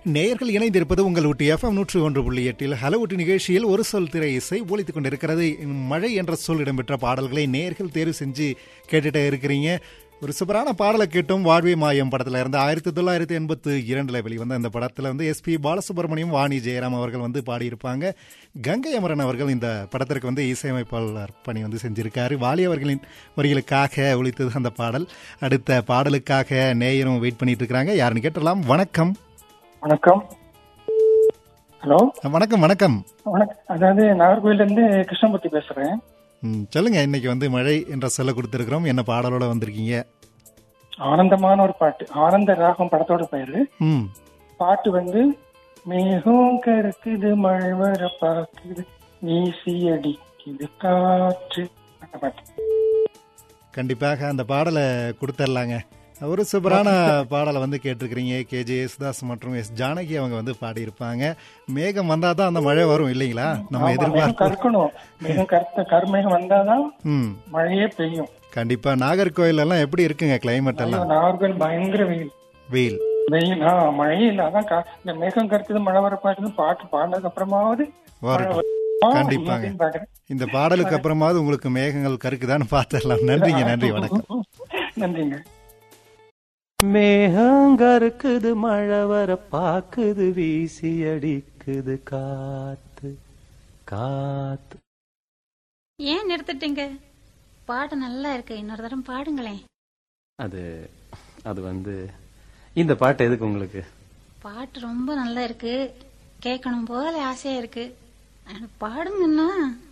நேயர்கள் இணைந்திருப்பது உங்கள் ஊட்டி எஃப்எம் நூற்று ஒன்று புள்ளி எட்டில் ஹலோ ஊட்டி நிகழ்ச்சியில் ஒரு சொல் திரை இசை ஒலித்துக் கொண்டிருக்கிறது மழை என்ற சொல் இடம்பெற்ற பாடல்களை நேயர்கள் தேர்வு செஞ்சு கேட்டுட்டே இருக்கிறீங்க ஒரு சூப்பரான பாடலை கேட்டும் வாழ்வே மாயம் படத்துல இருந்து ஆயிரத்தி தொள்ளாயிரத்தி எண்பத்தி இரண்டுல வெளிவந்த அந்த படத்துல வந்து எஸ்பி பாலசுப்ரமணியம் வாணி ஜெயராம் அவர்கள் வந்து பாடியிருப்பாங்க கங்கை அமரன் அவர்கள் இந்த படத்திற்கு வந்து இசையமைப்பாளர் பணி வந்து செஞ்சிருக்காரு வாலி அவர்களின் வரிகளுக்காக ஒழித்தது அந்த பாடல் அடுத்த பாடலுக்காக நேயரும் வெயிட் பண்ணிட்டு இருக்காங்க யாருன்னு கேட்டலாம் வணக்கம் வணக்கம் ஹலோ வணக்கம் வணக்கம் வணக்கம் அதாவது நாகர்கோயில இருந்து கிருஷ்ணமூர்த்தி பேசுறேன் ம், சொல்லுங்க இன்னைக்கு வந்து மழை என்ற சொல்ல கொடுத்திருக்கிறோம் என்ன பாடலோட வந்திருக்கீங்க ஆனந்தமான ஒரு பாட்டு ஆனந்த ராகம் படத்தோட பேரு ம் பாட்டு வந்து மேகம் கருக்குது மழை வர பார்க்குது வீசி அடிக்குது காற்று அந்த பாட்டு கண்டிப்பாக அந்த பாடலை கொடுத்துடலாங்க ஒரு சூப்பரான பாடலை வந்து கேட்டிருக்கிறீங்க கே ஜே யேசுதாஸ் மற்றும் எஸ் ஜானகி அவங்க வந்து பாடியிருப்பாங்க மேகம் வந்தாதான் தான் அந்த மழை வரும் இல்லைங்களா நம்ம ஆமா, மேகம் எதிர்பார்க்க கருக்கணும் மேகம் கருத்த கருமேகம் வந்தாதான் ம் மழையே பெய்யும் கண்டிப்பா நாகர்கோயில் எல்லாம் எப்படி இருக்குங்க கிளைமேட் எல்லாம் நாகர்கோயில் பயங்கர வெயில் வெயில் வெயில் ஆ மழையே இல்ல அதான் கா- இந்த மேகம் கருத்துது மழை வர பாட்டுன்னு பாட்டு பாடினதுக்கு அப்புறமாவது மழை வரட்டும் வருமா கண்டிப்பாங்க. அப்படின்னு பாக்குறேன் இந்த பாடலுக்கு அப்புறமாவது உங்களுக்கு மேகங்கள் கருக்குதான்னு பார்த்துடலாம் நன்றிங்க நன்றி வணக்கம் நன்றிங்க மேகங்கருக்குது மழை வர பாக்குது வீசி அடிக்குது காத்து காத்து ஏன் நிறுத்திட்டீங்க பாட்டு நல்லா இருக்கு இன்னொரு தரம் பாடுங்களேன் அது அது வந்து இந்த பாட்டு எதுக்கு உங்களுக்கு பாட்டு ரொம்ப நல்லா இருக்கு கேட்கணும் போல ஆசையா இருக்கு ஆனா பாடுங்கன்னா